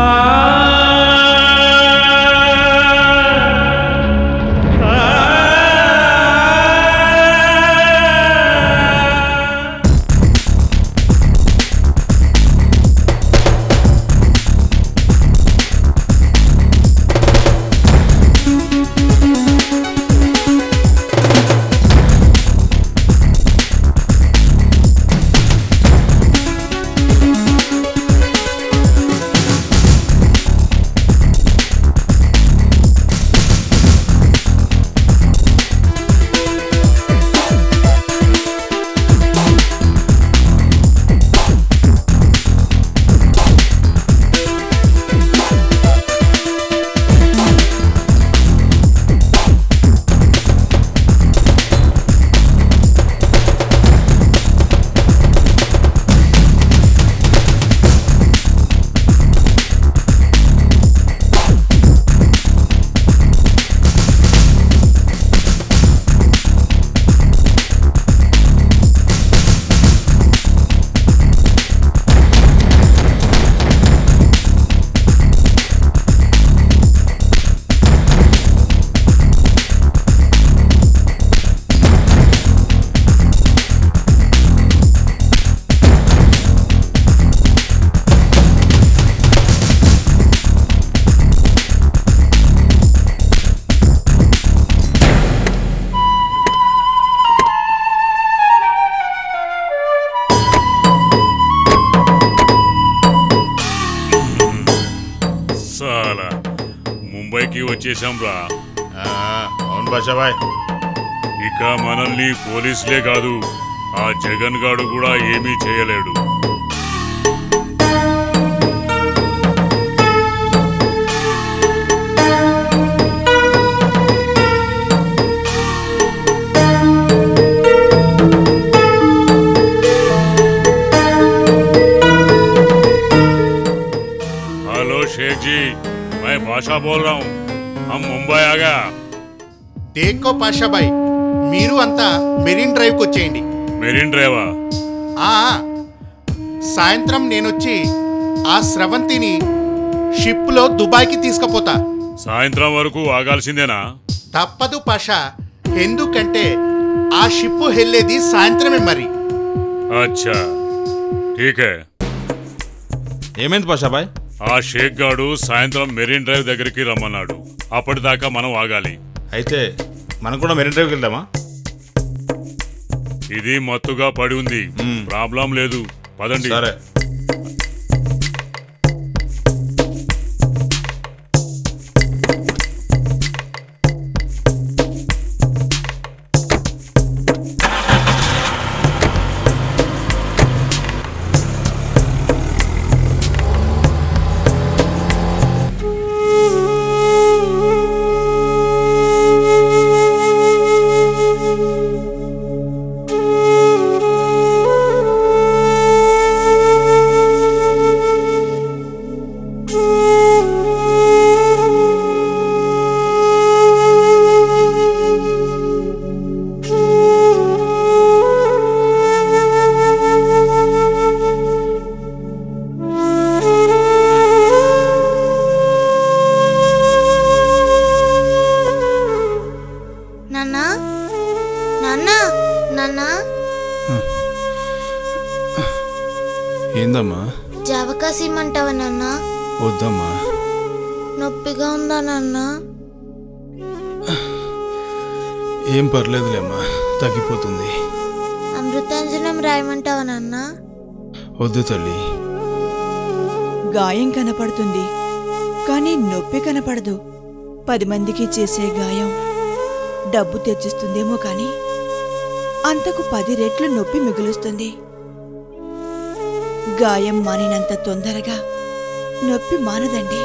సాలా ముంబైకి వచ్చేసాం రా ఆ, అవును బాషాబాయ్ ఇక మనల్ని పోలీసులే కాదు ఆ జగన్ గాడు కూడా ఏమీ చేయలేడు हेलो शेख जी मैं भाषा बोल रहा हूँ हम मुंबई आ गया దేక్కో పాషాబాయ్ మీరు అంతా మెరీన్ డ్రైవ్కి వచ్చేయండి మెరీన్ డ్రైవా ఆ, సాయంత్రం నేనొచ్చి ఆ స్రవంతిని షిప్లో దుబాయ్కి తీసుకుపోతా సాయంత్రం వరకు ఆగాల్సిందేనా తప్పదు పాషా ఎందుకంటే ఆ షిప్ వెళ్ళేది సాయంత్రమే మరి అచ్చా ఠీకే ఏమైంది పాషాబాయ్ ఆ షేక్ గాడు సాయంత్రం మెరీన్ డ్రైవ్ దగ్గరికి రమ్మన్నాడు అప్పటిదాకా మనం ఆగాలి అయితే మనం కూడా మెరీన్ డ్రైవ్కి వెళ్దామా ఇది మత్తుగా పడి ఉంది మ్మ్. ప్రాబ్లం లేదు పదండి సరే నాన్న నాన్న నాన్న ఏందమ్మా జావకాసి ఇమ్మంటావా నాన్న వద్దమ్మా నొప్పిగా ఉందా నాన్న ఏం పర్లేదులేమ్మా తగ్గిపోతుంది అమృతాంజనం రాయమంటావా నాన్న వద్దు తల్లి గాయం కనపడుతుంది కానీ నొప్పి కనపడదు పది మందికి చేసే గాయం డబ్బు తెచ్చిస్తుందేమో కానీ అంతకు పది రెట్లు నొప్పి మిగులుస్తుంది గాయం మానినంత తొందరగా నొప్పి మానదండి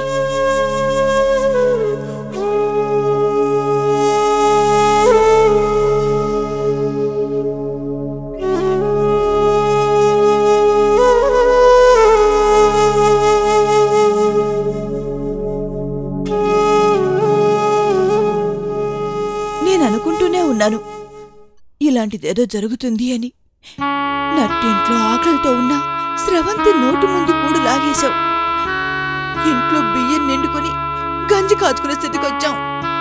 నేను అనుకుంటూనే ఉన్నాను ఇలాంటిదేదో జరుగుతుంది అని నట్టింట్లో ఆకలితో ఉన్న స్రవంతి నోటి ముందు కూడు లాగేశావు ఇంట్లో బియ్యం నిండుకొని గంజి కాచుకునే స్థితికి వచ్చాం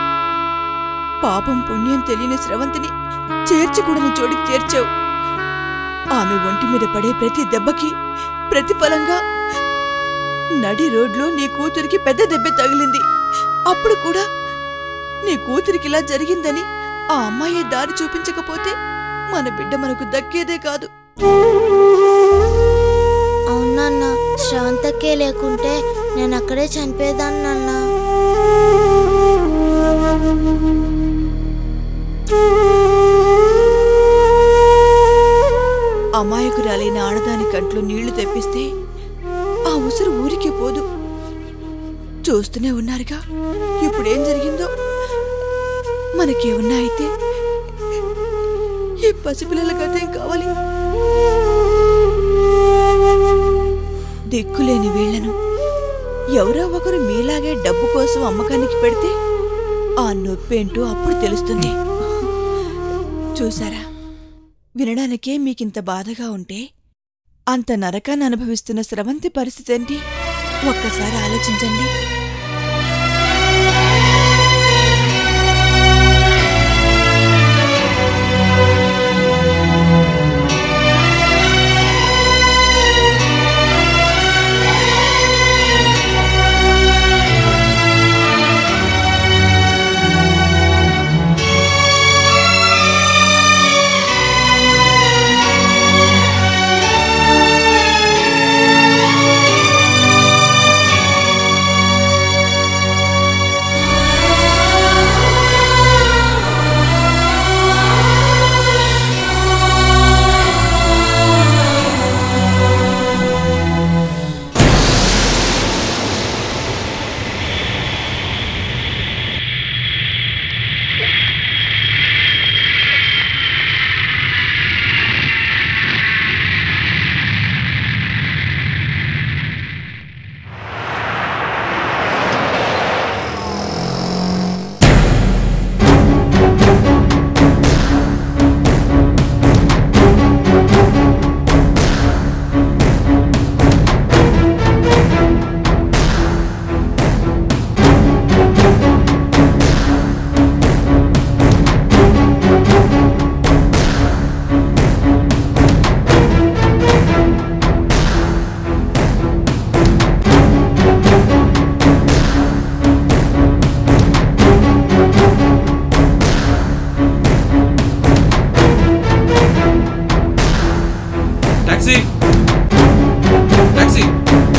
పాపం పుణ్యం తెలియని స్రవంతిని చేర్చకూడని చోటికి చేర్చావు ఆమె ఒంటి మీద పడే ప్రతి దెబ్బకి ప్రతిఫలంగా నడి రోడ్లో నీ కూతురికి పెద్ద దెబ్బ తగిలింది అప్పుడు కూడా నీ కూతురికి ఇలా జరిగిందని ఆ అమ్మాయి దారి చూపించకపోతే మన బిడ్డ మనకు దక్కేదే కాదు అవునన్న శ్రవంతకే లేకుంటే నేను అక్కడే చనిపోయేదాన్ని నాన్న అమాయకురాలైన ఆడదాని కంట్లో నీళ్లు తెప్పిస్తే ఆ ఉసురు ఊరికే పోదు చూస్తూనే ఉన్నారుగా ఇప్పుడేం జరిగిందో మనకేమన్నా అయితే ఈ పసిపిల్లల గతేం కావాలి దిక్కులేని వీళ్లను ఎవరో ఒకరు మీలాగే డబ్బు కోసం అమ్మకానికి పెడితే ఆ నొప్పేంటో అప్పుడు తెలుస్తుంది చూసారా వినడానికే మీకింత బాధగా ఉంటే అంత నరకాన్ని అనుభవిస్తున్న స్రవంతి పరిస్థితి ఏంటి ఒక్కసారి ఆలోచించండి టాక్సీ టాక్సీ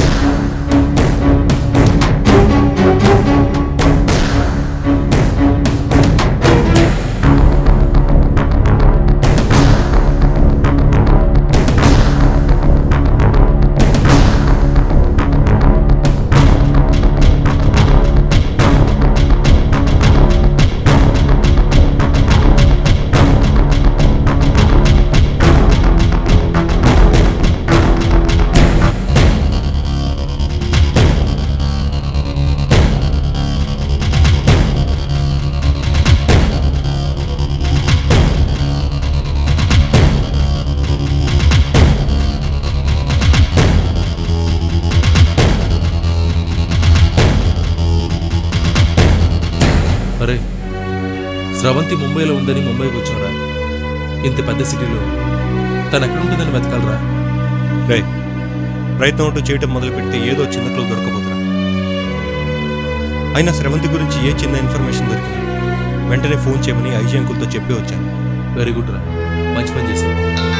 అరే స్రవంతి ముంబైలో ఉందని ముంబైకి వచ్చారా ఇంత పెద్ద సిటీలో తను ఎక్కడ ఉంటుందని వెతకాలరా రే ప్రయత్నం అంటూ చేయటం మొదలు పెడితే ఏదో చిన్న క్లూ దొరకబోతురా అయినా స్రవంతి గురించి ఏ చిన్న ఇన్ఫర్మేషన్ దొరికినా వెంటనే ఫోన్ చేయమని ఐజీ అంకుల్తో చెప్పి వచ్చాను వెరీ గుడ్ రా మంచి పని చేశావు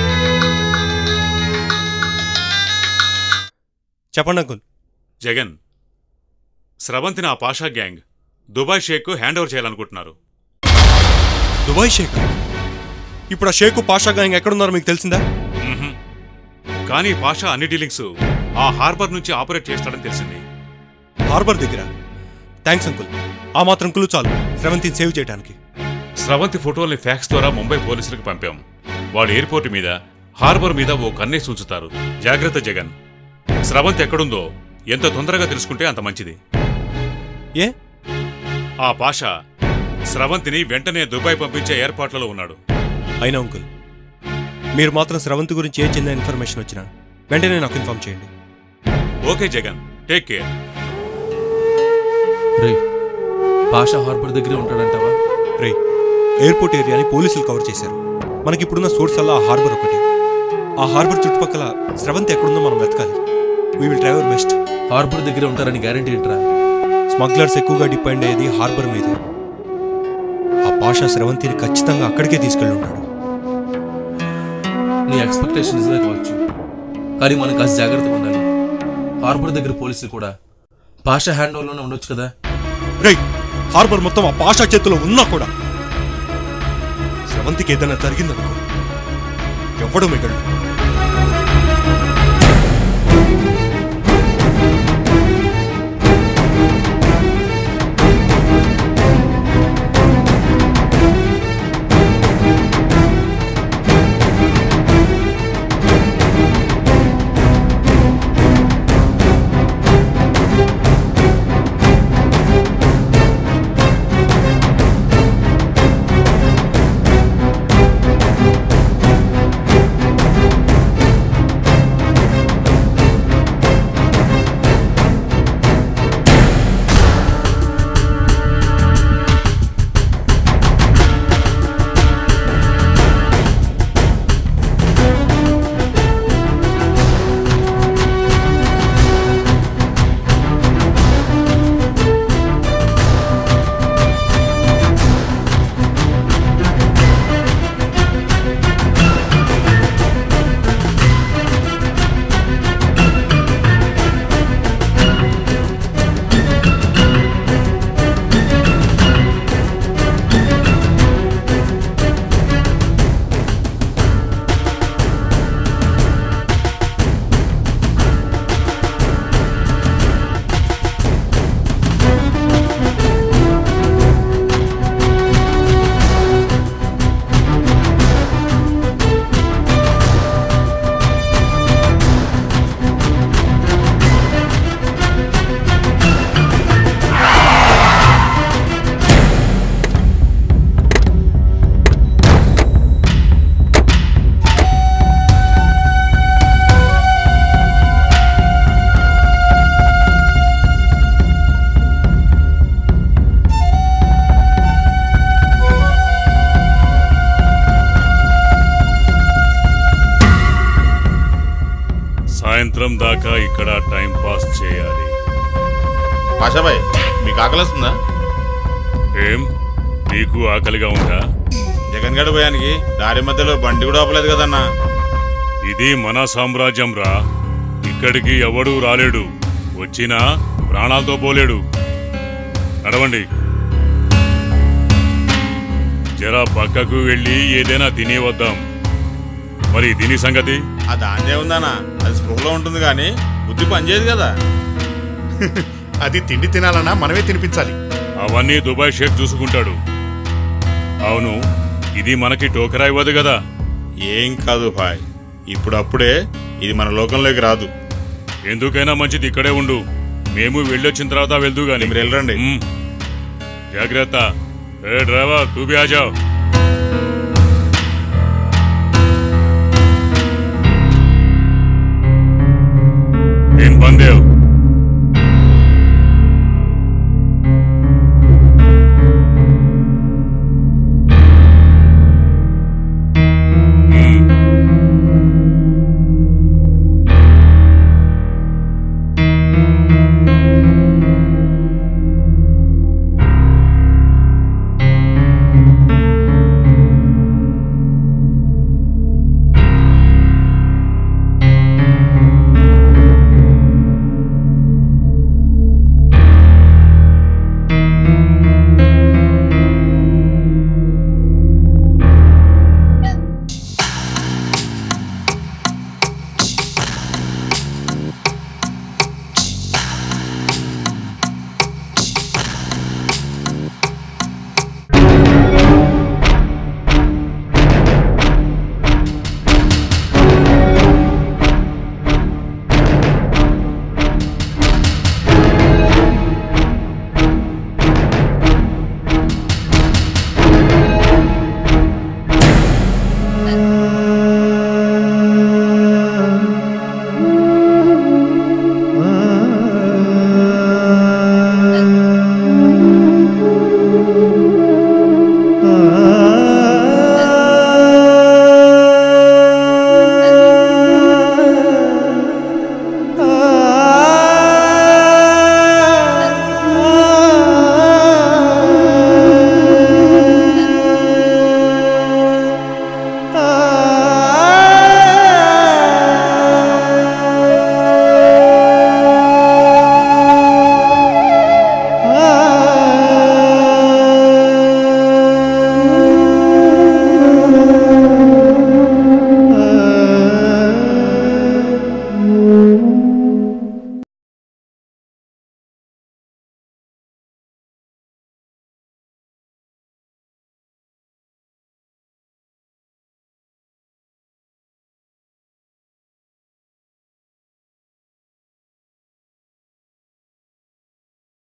చెప్పండి అంకుల్ జగన్ స్రవంతిని ఆ Pasha gang Dubai sheikh hand over చేయాలనుకుంటున్నారు దుబాయ్ షేక్ ఇప్పుడు ఆ షేకు పాషా గాంగ్ ఎక్కడున్నారో మీకు తెలిసిందా మ్మ్హ్మ్. కానీ పాషా అన్ని డీలింగ్స్ ఆ హార్బర్ నుంచి ఆపరేట్ చేస్తాడని తెలిసింది హార్బర్ దగ్గర థ్యాంక్స్ అంకుల్ ఆ మాత్రం క్లూ చాలు స్రవంతిని సేవ్ చేయడానికి స్రవంతి ఫోటోల్ని ఫ్యాక్స్ ద్వారా ముంబై పోలీసులకు పంపాం వాళ్ళు ఎయిర్పోర్ట్ మీద హార్బర్ మీద ఓ కన్నే సూచుతారు జాగ్రత్త జగన్ స్రవంతి ఎక్కడుందో ఎంత తొందరగా తెలుసుకుంటే అంత మంచిది ఏ ఆ పాషా స్రవంతిని వెంటనే దుబాయ్ పంపించే ఏర్పాట్లలో ఉన్నాడు అయినా అంకుల్ మీరు మాత్రం స్రవంతి గురించి ఏ చిన్న ఇన్ఫర్మేషన్ వచ్చినా వెంటనే నాకు ఇన్ఫార్మ్ చేయండి okay Jagan take care Pasha harbour దగ్గరే ఉంటాడంటావా రే ఎయిర్పోర్ట్ ఏరియాని పోలీసులు కవర్ చేశారు మనకి ఇప్పుడున్న సోర్స్ అలా ఆ హార్బర్ ఒకటి ఆ హార్బర్ చుట్టుపక్కల స్రవంతి ఎక్కడుందో మనం వెతకాలి we will try our best harbour దగ్గరే ఉంటారని గ్యారంటీ ఏంట్రా స్మగ్లర్స్ ఎక్కువగా డిపెండ్ అయ్యేది హార్బర్ మీదే ఆ పాషా స్రవంతిని ఖచ్చితంగా అక్కడికే తీసుకెళ్ళి ఉంటాడు నీ ఎక్స్పెక్టేషన్ నిజమే కావచ్చు కానీ మనం కాస్త జాగ్రత్తగా ఉండాలి హార్బర్ దగ్గర పోలీసులు కూడా పాషా హ్యాండ్ ఓవర్లోనే ఉండొచ్చు కదా రే హార్బర్ మొత్తం ఆ పాషా చేతిలో ఉన్నా కూడా స్రవంతికి ఏదైనా జరిగిందనుకో ఎవడు మిగలడు సాయంత్రం దాకా ఇక్కడ టైం పాస్ చేయాలి పాషాబాయ్ మీకు ఆకలిస్తుందా ఏం నీకు ఆకలిగా ఉందా జగన్ గడ పోయానికి దారి మధ్యలో బండి కూడా ఆపలేదు కదన్నా ఇది మన సామ్రాజ్యం రా ఇక్కడికి ఎవడూ రాలేడు వచ్చినా ప్రాణాలతో పోలేడు నడవండి జరా పక్కకు వెళ్ళి ఏదైనా తిని వద్దాం మరి దీని సంగతి ఆ దాందే ఉందన్నా అది స్పృహలో ఉంటుంది కానీ బుద్ధి పనిచేయదు కదా అది తిండి తినాలన్నా మనమే తినిపించాలి అవన్నీ దుబాయ్ షేక్ చూసుకుంటాడు అవును ఇది మనకి టోకరా ఇవ్వదు కదా ఏం కాదు భాయ్ ఇప్పుడు అప్పుడే ఇది మన లోకంలోకి రాదు ఎందుకైనా మంచిది ఇక్కడే ఉండు మేము వెళ్ళొచ్చిన తర్వాత వెళ్తూ గాని మీరు వెళ్ళరండి మ్. జాగ్రత్త ఏ డ్రైవర్ తూ బి ఆజావ్